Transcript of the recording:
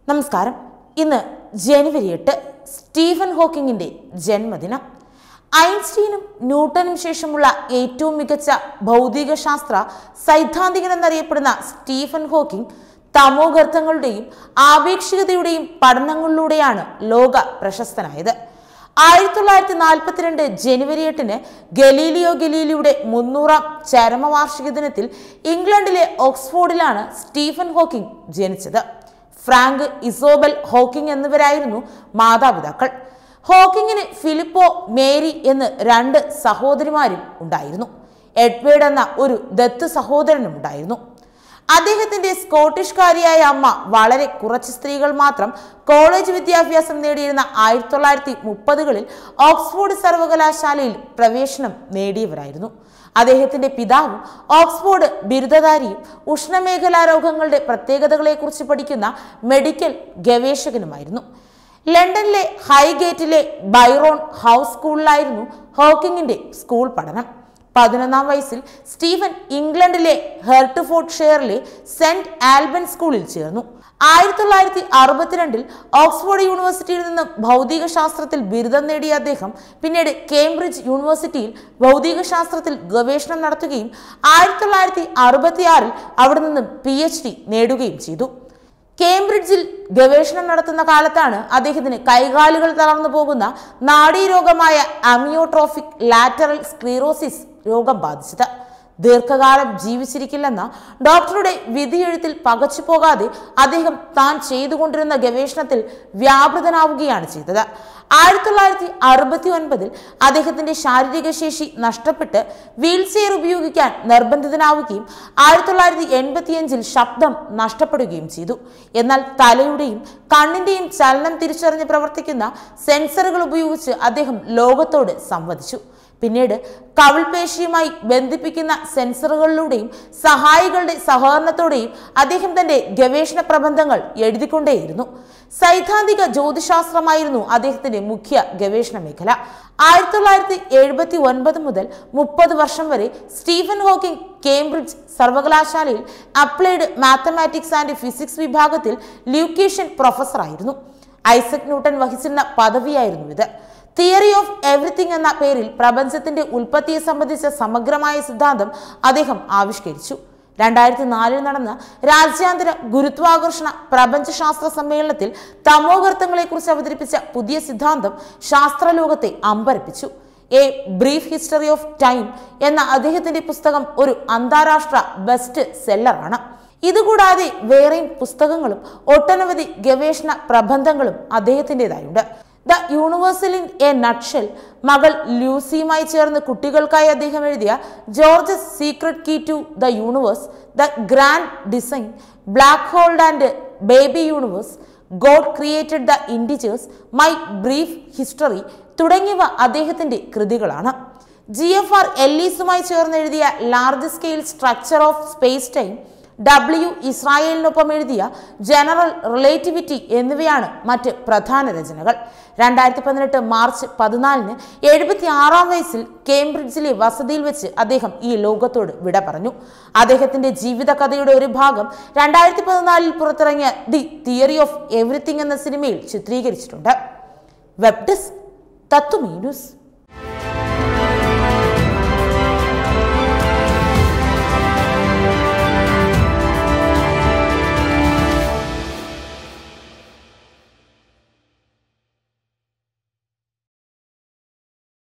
നമസ്കാരം ഇന്ന് ജനുവരി എട്ട് സ്റ്റീഫൻ ഹോക്കിങ്ങിന്റെ ജന്മദിനം ഐൻസ്റ്റീനും ന്യൂട്ടനും ശേഷമുള്ള ഏറ്റവും മികച്ച ഭൗതിക ശാസ്ത്ര സൈദ്ധാന്തികൻ എന്നറിയപ്പെടുന്ന സ്റ്റീഫൻ ഹോക്കിംഗ് തമോഗർത്തങ്ങളുടെയും ആപേക്ഷികതയുടെയും പഠനങ്ങളിലൂടെയാണ് ലോക പ്രശസ്തനായത് ആയിരത്തി തൊള്ളായിരത്തി നാൽപ്പത്തിരണ്ട് ജനുവരി എട്ടിന് ഗലീലിയോ ഗലീലിയുടെ മുന്നൂറാം ചരമവാർഷിക ദിനത്തിൽ ഇംഗ്ലണ്ടിലെ ഓക്സ്ഫോർഡിലാണ് സ്റ്റീഫൻ ഹോക്കിംഗ് ജനിച്ചത് ഫ്രാങ്ക് ഇസോബൽ ഹോക്കിംഗ് എന്നിവരായിരുന്നു മാതാപിതാക്കൾ ഹോക്കിങ്ങിന് ഫിലിപ്പോ മേരി എന്ന് രണ്ട് സഹോദരിമാരും ഉണ്ടായിരുന്നു എഡ്വേർഡ് എന്ന ഒരു ദത്ത് സഹോദരനും ഉണ്ടായിരുന്നു അദ്ദേഹത്തിന്റെ സ്കോട്ടിഷ്കാരിയായ അമ്മ വളരെ കുറച്ച് സ്ത്രീകൾ മാത്രം കോളേജ് വിദ്യാഭ്യാസം നേടിയിരുന്ന ആയിരത്തി തൊള്ളായിരത്തി മുപ്പതുകളിൽ ഓക്സ്ഫോർഡ് സർവകലാശാലയിൽ പ്രവേശനം നേടിയവരായിരുന്നു അദ്ദേഹത്തിന്റെ പിതാവും ഓക്സ്ഫോർഡ് ബിരുദധാരിയും ഉഷ്ണമേഖലാ രോഗങ്ങളുടെ പ്രത്യേകതകളെക്കുറിച്ച് പഠിക്കുന്ന മെഡിക്കൽ ഗവേഷകനുമായിരുന്നു ലണ്ടനിലെ ഹൈഗേറ്റിലെ ബൈറോൺ ഹൗസ് സ്കൂളിലായിരുന്നു ഹോക്കിങ്ങിന്റെ സ്കൂൾ പഠനം പതിനൊന്നാം വയസ്സിൽ സ്റ്റീഫൻ ഇംഗ്ലണ്ടിലെ ഹെർട്ട്ഫോർഡ് ഷെയറിലെ സെന്റ് ആൽബൻ സ്കൂളിൽ ചേർന്നു ആയിരത്തി തൊള്ളായിരത്തി അറുപത്തിരണ്ടിൽ ഓക്സ്ഫോർഡ് യൂണിവേഴ്സിറ്റിയിൽ നിന്ന് ഭൗതിക ശാസ്ത്രത്തിൽ ബിരുദം നേടിയ അദ്ദേഹം പിന്നീട് കേംബ്രിഡ്ജ് യൂണിവേഴ്സിറ്റിയിൽ ഭൗതിക ശാസ്ത്രത്തിൽ ഗവേഷണം നടത്തുകയും ആയിരത്തി തൊള്ളായിരത്തി അറുപത്തിയാറിൽ അവിടെ നിന്ന് പി എച്ച് ഡി നേടുകയും ചെയ്തു കേംബ്രിഡ്ജിൽ ഗവേഷണം നടത്തുന്ന കാലത്താണ് അദ്ദേഹത്തിന് കൈകാലുകൾ തളർന്നു പോകുന്ന നാഡീരോഗമായ അമിയോട്രോഫിക് ലാറ്ററൽ സ്ക്ലീറോസിസ് രോഗം ബാധിച്ചത് ദീർഘകാലം ജീവിച്ചിരിക്കില്ലെന്ന ഡോക്ടറുടെ വിധിയെഴുത്തിൽ പകച്ചു പോകാതെ അദ്ദേഹം താൻ ചെയ്തുകൊണ്ടിരുന്ന ഗവേഷണത്തിൽ വ്യാപൃതനാവുകയാണ് ചെയ്തത് ആയിരത്തി തൊള്ളായിരത്തി അറുപത്തി ഒൻപതിൽ അദ്ദേഹത്തിന്റെ ശാരീരിക ശേഷി നഷ്ടപ്പെട്ട് വീൽ ചെയർ ഉപയോഗിക്കാൻ നിർബന്ധിതനാവുകയും ആയിരത്തി തൊള്ളായിരത്തി എൺപത്തിയഞ്ചിൽ ശബ്ദം നഷ്ടപ്പെടുകയും ചെയ്തു എന്നാൽ തലയുടെയും കണ്ണിന്റെയും ചലനം തിരിച്ചറിഞ്ഞ് പ്രവർത്തിക്കുന്ന സെൻസറുകൾ ഉപയോഗിച്ച് അദ്ദേഹം ലോകത്തോട് സംവദിച്ചു പിന്നീട് കവിൾപേശിയുമായി ബന്ധിപ്പിക്കുന്ന സെൻസറുകളിലൂടെയും സഹായികളുടെ സഹകരണത്തോടെയും അദ്ദേഹം തന്റെ ഗവേഷണ പ്രബന്ധങ്ങൾ എഴുതിക്കൊണ്ടേയിരുന്നു സൈദ്ധാന്തിക ജ്യോതിശാസ്ത്രമായിരുന്നു അദ്ദേഹത്തിന്റെ മുഖ്യ ഗവേഷണ മേഖല ആയിരത്തി തൊള്ളായിരത്തി എഴുപത്തി ഒൻപത് മുതൽ മുപ്പത് വർഷം വരെ സ്റ്റീഫൻ ഹോക്കിംഗ് കേംബ്രിഡ്ജ് സർവകലാശാലയിൽ അപ്ലൈഡ് മാത്തമാറ്റിക്സ് ആൻഡ് ഫിസിക്സ് വിഭാഗത്തിൽ ല്യൂക്കേഷ്യൻ പ്രൊഫസറായിരുന്നു ഐസക് ന്യൂട്ടൺ വഹിച്ചിരുന്ന പദവിയായിരുന്നു ഇത് തിയറി ഓഫ് എവറിത്തിങ് എന്ന പേരിൽ പ്രപഞ്ചത്തിന്റെ ഉൽപ്പത്തിയെ സംബന്ധിച്ച സമഗ്രമായ സിദ്ധാന്തം അദ്ദേഹം ആവിഷ്കരിച്ചു രണ്ടായിരത്തി നാലിൽ നടന്ന രാജ്യാന്തര ഗുരുത്വാകർഷണ പ്രപഞ്ചശാസ്ത്ര സമ്മേളനത്തിൽ തമോഗർത്തങ്ങളെക്കുറിച്ച് അവതരിപ്പിച്ച പുതിയ സിദ്ധാന്തം ശാസ്ത്രലോകത്തെ അമ്പരപ്പിച്ചു a brief history of time എന്ന അദ്ദേഹത്തിന്റെ പുസ്തകം ഒരു അന്താരാഷ്ട്ര ബെസ്റ്റ് സെല്ലറാണ് ഇതുകൂടാതെ വേറെയും പുസ്തകങ്ങളും ഒട്ടനവധി ഗവേഷണ പ്രബന്ധങ്ങളും അദ്ദേഹത്തിൻ്റെതായുണ്ട് the universal in a nutshell മകൾ ലൂസിയുമായി ചേർന്ന് കുട്ടികൾക്കായി അദ്ദേഹം എഴുതിയ George's secret key to the universe the grand design black hold and baby universe God created the integers my brief history തുടങ്ങിയവ അദ്ദേഹത്തിന്റെ കൃതികളാണ് ജി എഫ് ആർ എല്ലീസുമായി ചേർന്ന് എഴുതിയ large scale structure of space time W ഇസ്രായേലിനൊപ്പം എഴുതിയ general relativity എന്നിവയാണ് മറ്റ് പ്രധാന രചനകൾ രണ്ടായിരത്തി പതിനെട്ട് മാർച്ച് പതിനാലിന് എഴുപത്തി ആറാം വയസ്സിൽ കേംബ്രിഡ്ജിലെ വസതിയിൽ വെച്ച് അദ്ദേഹം ഈ ലോകത്തോട് വിട പറഞ്ഞു അദ്ദേഹത്തിന്റെ ജീവിതകഥയുടെ ഒരു ഭാഗം രണ്ടായിരത്തി പതിനാലിൽ പുറത്തിറങ്ങിയ ദി തിയറി ഓഫ് എവറിത്തിങ് എന്ന സിനിമയിൽ ചിത്രീകരിച്ചിട്ടുണ്ട് വെബ് ഡെസ്ക് തത്വമീ ന്യൂസ്